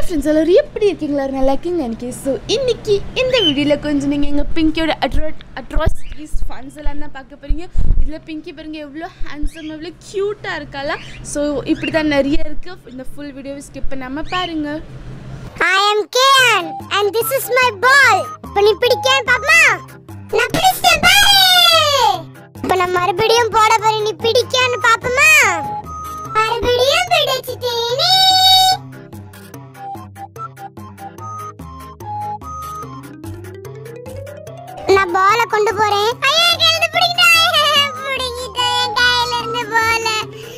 Friends எல்லாரும் எப்படி இருக்கீங்களா நல்லா இருக்கீங்க எனக்கு ஸோ இன்னைக்கு இந்த வீடியோவில் கொஞ்சம் நீங்கள் எங்கள் பிங்கியோட அட்ரோ அட்ராசிட்டிஸ் ஃபன்ஸ் எல்லாம் தான் பார்க்க போகிறீங்க இதில் பிங்கி பாருங்க எவ்வளோ ஹேண்ட்ஸம் எவ்வளோ க்யூட்டாக இருக்காளா ஸோ இப்படி தான் நிறைய இருக்குது இந்த ஃபுல் வீடியோவை ஸ்கிப் பண்ணாமல் பாருங்கள் I am Kian and this is my ball. இப்ப நீ பிடிக்கேன் பாப்பமா நான் பிடிச்சேன் பாரு இப்ப நான் மறுபடியும் போட போறேன் நீ பிடிக்கேன்னு பாப்பமா மறுபடியும் பிடிச்சிட்டேனே நான் பால கொண்டு போறேன் ஐயா கையில பிடிக்கிட்டேன் பிடிக்கிட்டேன் கையில இருந்து பால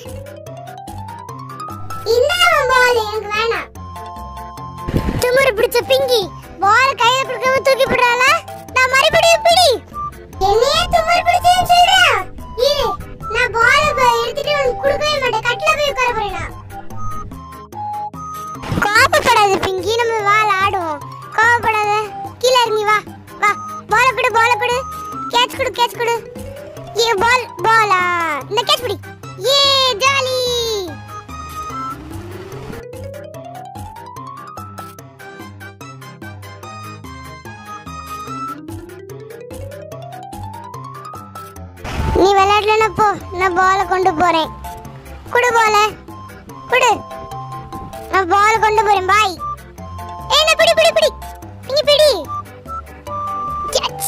இந்த பால் எனக்கு வேணாம் திமிரு பிடிச்ச பிங்கி பால் கையில கொடுக்காம தூக்கி போடுறாள நான் மறுபடியும் பிடி என்னையே திமிரு பிடிச்சேன்னு சொல்றேன் இரு நான் பால் எடுத்துட்டு உனக்கு கொடுக்கவே மாட்டேன் கட்டில போய் உட்கார போறேன் நான் கோபப்படாத பிங்கி நம்ம வால் ஆடுவோம் கோபப்படாத கீழே இறங்கி வா வா பால கொடு பால கொடு கேட்ச் கொடு கேட்ச் கொடு ஏ பால் பாலா இந்த கேட்ச் பிடி ஏ ஜாலி நீ விளையாடலன்னா போ நான் பாலை கொண்டு போறேன் குடு பால குடு நான் பால் கொண்டு போறேன் பாய் என்ன பிடி பிடி பிடி நீ பிடி Catch.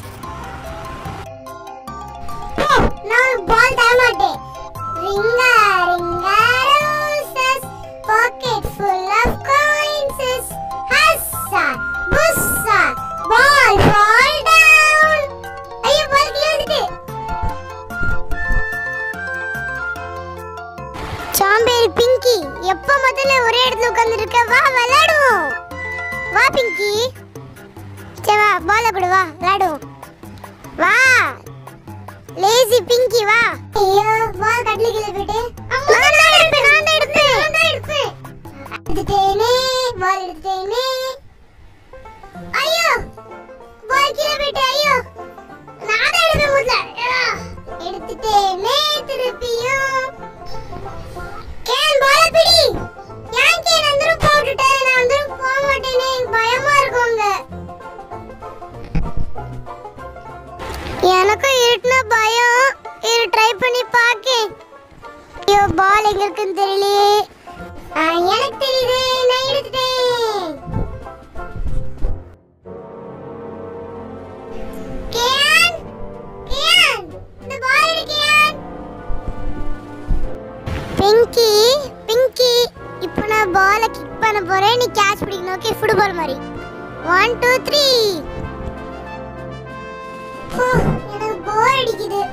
போ, நான் பால் தர மாட்டேன் ring a ring a roses pocket full of coins husha busha ball fall down ஐயோ பால் கீழே வந்துட்டு சாம்பேரி பிங்கி எப்ப முதல்ல ஒரே இடத்துல உட்கார்ந்து இருக்க வா விளையாடுவோம் வா பிங்கி சரி வா பால கொடு வா விளையாடுவோம் வா லேசி பிங்கி வா ஐயோ பால் கட்டில கீழே போயிட்டு நான் தான் எடுப்பேன் நான் தான் எடுப்பேன் நான் தான் எடுப்பேன் எடுத்துட்டேனே பால் எடுத்துட்டேனே ஐயோ பால் கீழே போயிட்டு ஐயோ நான் தான் எடுப்பேன் முதல்ல எடுத்துட்டேனே திருப்பியும் கேன் பால பிடி ஏன் கேன் அந்தரும் போட்டுட்டேன் நான் அந்தரும் போக மாட்டேனே எனக்கு பயமா இருக்குங்க எனக்கும் இருட்டுனா பயம் இரு ட்ரை பண்ணி பாக்கேன் ஐயோ பால் எங்க இருக்குன்னு தெரியலையே ஆ, எனக்கு தெரியுது நான் எடுத்துட்டேன் கேன் கேன் இந்த பால் எடு கேன் பிங்கி பிங்கி இப்போ நான் பாலை கிக் பண்ண போறேன் நீ கேட்ச் பிடிக்கணும் ஓகே ஃபுட்பால் மாதிரி ஒன் டூ த்ரீ எனக்கு போர் அடிக்குது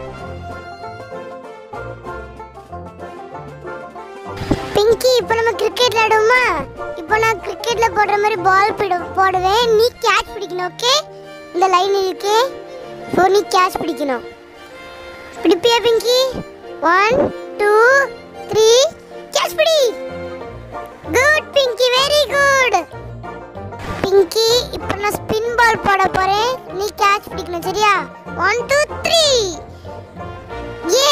பிங்கி இப்போ நம்ம கிரிக்கெட் விளையாடுவோமா இப்போ நான் கிரிக்கெட்ல போடுற மாதிரி பால் போடுவேன் நீ கேட்ச் பிடிக்கணும் ஓகே இந்த லைன் இருக்கு ஸோ நீ கேட்ச் பிடிக்கணும் பிடிப்பியா Pinky one two three catch பிடி good Pinky very good Pinky இப்போ நான் ஸ்பின் பால் போட போறேன் நீ கேட்ச் பிடிக்கணும் சரியா ஒன் டூ த்ரீ ஏ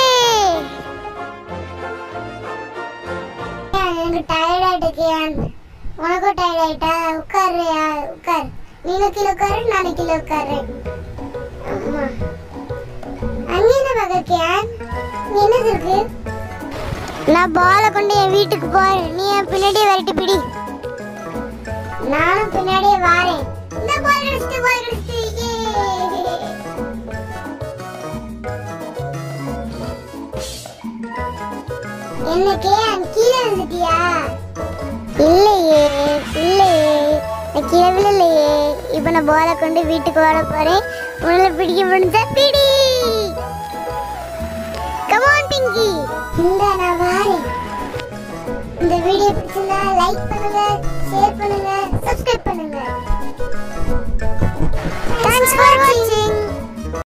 எனக்கு டயர்ட் ஆயிட்டேன் உனக்கும் டயர்ட் ஆயிட்டா உட்காரு உட்கார் நீங்க கீழே உட்காரு நானு கீழே உட்காரு ஆமா அங்க என்ன பகக்கியான் என்னது இருக்கு நான் பாலை கொண்டு என் வீட்டுக்கு போறேன் நீ என் பின்னாடியே விரட்டி பிடி நானும் பின்னாடியே வாரேன் இந்த பால் கிடைச்சிட்டு பால் கிடைச்சிட்டு என்ன கேன் கீழே வந்துட்டியா இல்லையே இல்லையே நான் கீழே விழலையே இப்போ நான் பாலை கொண்டு வீட்டுக்கு வர போறேன் உன்னால பிடிக்க முடிஞ்சா பிடி கமான் பிங்கி இந்த நான் வாரேன் இந்த வீடியோ பிடிச்சிருந்தா லைக் பண்ணுங்க ஷேர் பண்ணுங்க சப்ஸ்கிரைப் பண்ணுங்க